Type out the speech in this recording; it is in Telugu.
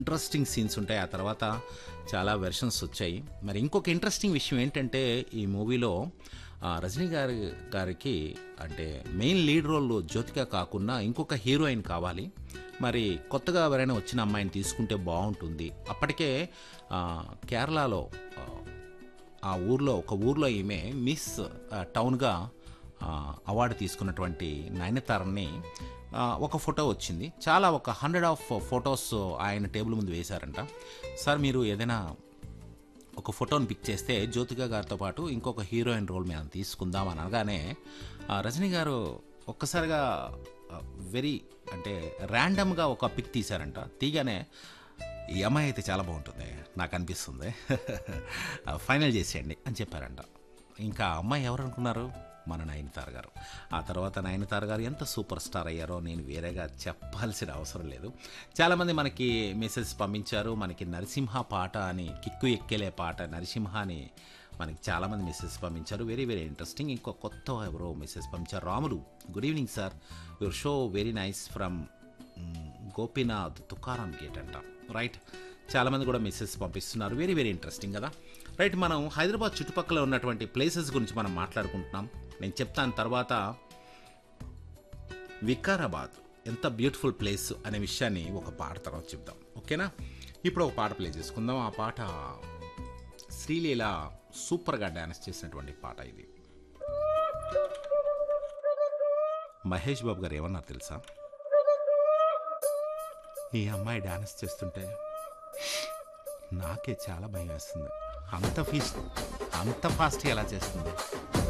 ఇంట్రెస్టింగ్ సీన్స్ ఉంటాయి ఆ తర్వాత చాలా వెర్షన్స్ వచ్చాయి మరి ఇంకొక ఇంట్రెస్టింగ్ విషయం ఏంటంటే ఈ మూవీలో ఆ, రజనీ గారి గారికి అంటే మెయిన్ లీడ్ రోల్ జ్యోతిక కాకుండా ఇంకొక హీరోయిన్ కావాలి మరి కొత్తగా ఎవరైనా వచ్చిన అమ్మాయిని తీసుకుంటే బాగుంటుంది అప్పటికే ఆ, కేరళలో ఆ, ఆ ఊర్లో ఒక ఊర్లో ఈమె మిస్ ఆ, టౌన్గా ఆ, అవార్డు తీసుకున్నటువంటి నయనతారని ఆ, ఒక ఫోటో వచ్చింది చాలా ఒక హండ్రెడ్ ఆఫ్ ఫొటోస్ ఆయన టేబుల్ ముందు వేశారంట సార్ మీరు ఏదైనా ఒక ఫోటోని పిక్ చేస్తే జ్యోతిక గారితో పాటు ఇంకొక హీరోయిన్ రోల్ మేము తీసుకుందాం అని అనగానే ఆ, రజనీ గారు ఒక్కసారిగా వెరీ అంటే ర్యాండమ్గా ఒక పిక్ తీశారంట తీగానే ఈ అమ్మాయి అయితే చాలా బాగుంటుంది నాకు అనిపిస్తుంది ఫైనల్ చేసేయండి అని చెప్పారంట ఇంకా ఆ అమ్మాయి ఎవరు అనుకున్నారు మన నయనతార గారు ఆ తర్వాత నయనతార గారు ఎంత సూపర్ స్టార్ అయ్యారో నేను వేరేగా చెప్పాల్సిన అవసరం లేదు చాలామంది మనకి మెసేజ్ పంపించారు మనకి నరసింహ పాట అని కిక్కు ఎక్కేలే పాట నరసింహ అని మనకి చాలామంది మెసేజ్ పంపించారు వెరీ వెరీ ఇంట్రెస్టింగ్ ఇంకో కొత్త ఎవరో మెసేజ్ పంపించారు Ramulu good evening sir your show very nice from Gopinath Tukaram gate అంట రైట్ చాలామంది కూడా మెసేజ్ పంపిస్తున్నారు వెరీ వెరీ ఇంట్రెస్టింగ్ కదా రైట్ మనం హైదరాబాద్ చుట్టుపక్కల ఉన్నటువంటి ప్లేసెస్ గురించి మనం మాట్లాడుకుంటున్నాం నేను చెప్తాను తర్వాత వికారాబాద్ ఎంత బ్యూటిఫుల్ ప్లేస్ అనే విషయాన్ని ఒక పాట తర్వాత చెప్దాం ఓకేనా ఇప్పుడు ఒక పాట ప్లే చేసుకుందాం ఆ పాట శ్రీలీల సూపర్గా డ్యాన్స్ చేసినటువంటి పాట ఇది మహేష్ బాబు గారు ఏమన్నారు తెలుసా ఈ అమ్మాయి డాన్స్ చేస్తుంటే నాకే చాలా భయం వేస్తుంది అంత ఫీస్ట్ అంత ఫాస్ట్గా ఎలా చేస్తుంది